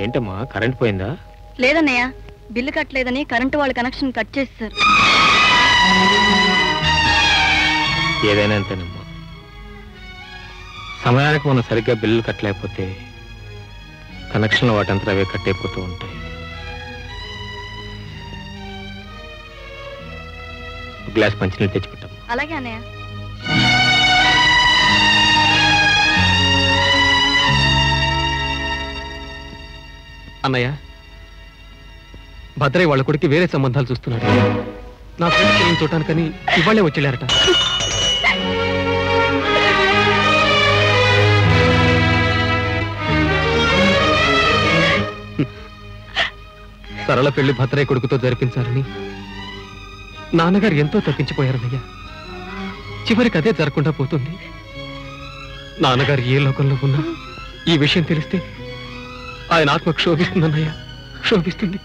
ఏంటమ్మా కరెంట్ పోయిందా లేదన్నయ్య బిల్లు కట్టలేదని కరెంటు వాళ్ళ కనెక్షన్ కట్ చేస్తారు ఏదైనా అంతేనమ్మా సమయానికి మనం సరిగ్గా బిల్లు కట్టలేకపోతే కనెక్షన్లు వాటంతా అవే కట్టయిపోతూ ఉంటాయి ఒక గ్లాస్ మంచినీళ్ళు తెచ్చిపెట్టమ్మా అలాగే అన్నయ్య అన్నయ్య భద్రయ్య వాళ్ళ కొడుకు వేరే సంబంధాలు చూస్తున్నాడు నా ఫ్రెండ్స్ నేను చూడటానికని ఇవాళే వచ్చేళ్ళారట సరళ పెళ్లి భద్రయ్య కొడుకుతో జరిపించాలని నాన్నగారు ఎంతో తప్పించిపోయారన్నయ్య చివరికి అదే జరగకుండా పోతుంది నాన్నగారు ఏ లోకంలో ఉన్నా ఈ విషయం తెలిస్తే ఆయన ఆత్మ క్షోభిస్తుందన్నయ్య క్షోభిస్తుంది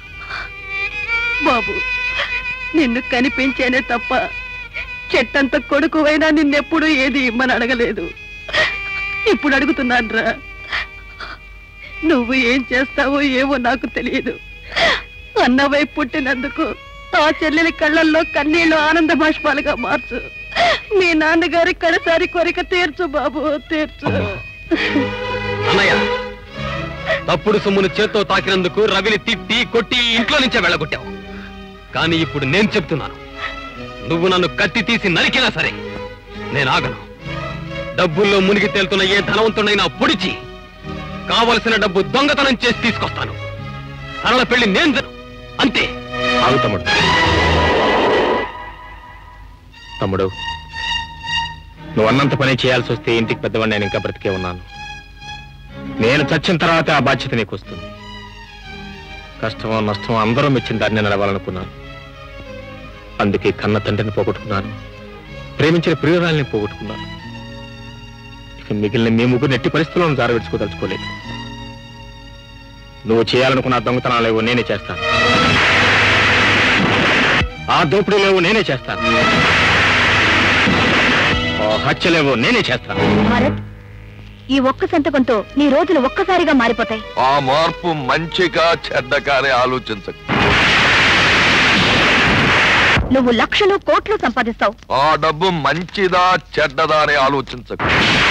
బాబు నిన్ను కనిపించేనే తప్ప చెట్టంత కొడుకువైనా నిన్నెప్పుడు ఏది ఇమ్మని అడగలేదు ఇప్పుడు అడుగుతున్నాన్రా నువ్వు ఏం చేస్తావో ఏమో నాకు తెలియదు అన్నవై పుట్టినందుకు ఆ చెల్లెలి కళ్ళల్లో కన్నీళ్లు ఆనంద బాష్పాలుగా మార్చు మీ నాన్నగారి కడసారి కోరిక తీర్చు బాబు తీర్చు అన్నయ్య తప్పుడు సొమ్మును చేత్తో తాకినందుకు రవిని తిట్టి కొట్టి ఇంట్లో నుంచే వెళ్ళగొట్టావు కానీ ఇప్పుడు నేను చెప్తున్నాను నువ్వు నన్ను కత్తి తీసి నరికినా సరే నేను ఆగను డబ్బుల్లో మునిగి తేలుతున్న ఏ ధనవంతుడైనా పొడిచి కావలసిన డబ్బు దొంగతనం చేసి తీసుకొస్తాను సరళ పెళ్లి నేను జరు- అంతే ఆగు తమ్ముడు తమ్ముడు నువ్వు అన్నంత పని చేయాల్సి వస్తే ఇంటికి పెద్దవాడిని నేను ఇంకా బ్రతికే ఉన్నాను నేను చచ్చిన తర్వాత ఆ బాధ్యత నీకు వస్తుంది కష్టమో నష్టమో అందరూ మెచ్చిన దాన్ని నడవాలనుకున్నాను అందుకే కన్న తండ్రిని పోగొట్టుకున్నాను ప్రేమించిన ప్రియురాల్ని పోగొట్టుకున్నాను ఇక మిగిలిన మీ ముగ్గురు నెట్టి పరిస్థితులను జారవిడ్చుకోదలుచుకోలేదు నువ్వు చేయాలనుకున్న ఆ దొంగతనాలేవో నేనే చేస్తాను ఆ దోపిడీలేవో నేనే చేస్తాను ఆ హత్యలేవో నేనే చేస్తాను భరత్ ఈ ఒక్క సంతకంతో నీ రోజులు ఒక్కసారిగా మారిపోతాయి ఆ మార్పు మంచిగా చెడ్డగానే ఆలోచించకు నువ్వు లక్షలు కోట్లు సంపాదిస్తావు ఆ డబ్బు మంచిదా చెడ్డదా అని ఆలోచించకు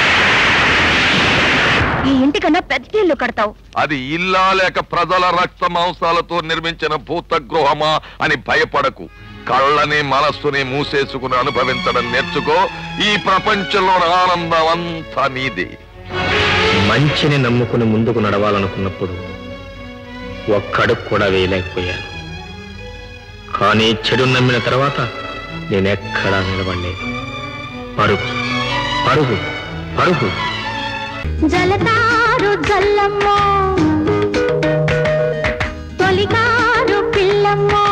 ఈ ఇంటికన్నా పెద్ద ఇల్లు కడతావు అది ఇల్లా లేక ప్రజల రక్త మాంసాలతో నిర్మించిన భూతగృహమా అని భయపడకు కళ్ళని మనస్సుని మూసేసుకుని అనుభవించడం నేర్చుకో ఈ ప్రపంచంలో ఆనందం అంతా నీదే మంచిని నమ్ముకుని ముందుకు నడవాలనుకున్నప్పుడు ఒక్కడుగు కూడా వేయలేకపోయాను కానీ చెడు నమ్మిన తర్వాత నేనెక్కడా నిలబడలేదు పరుగు పరుగు పరుగు జలతారు జల్లమ్మో తొలిగారు పిల్లమ్మో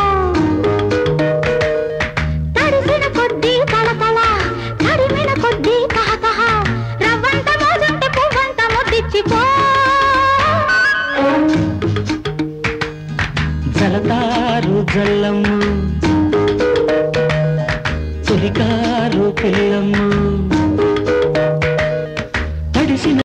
తడిసిన కొద్దీ తళతళ తడిమిన కొద్దీ కహకహ రవ్వంత మోజంటే పువ్వంత ముద్దిచ్చిపో జలతారు జల్లమ్మ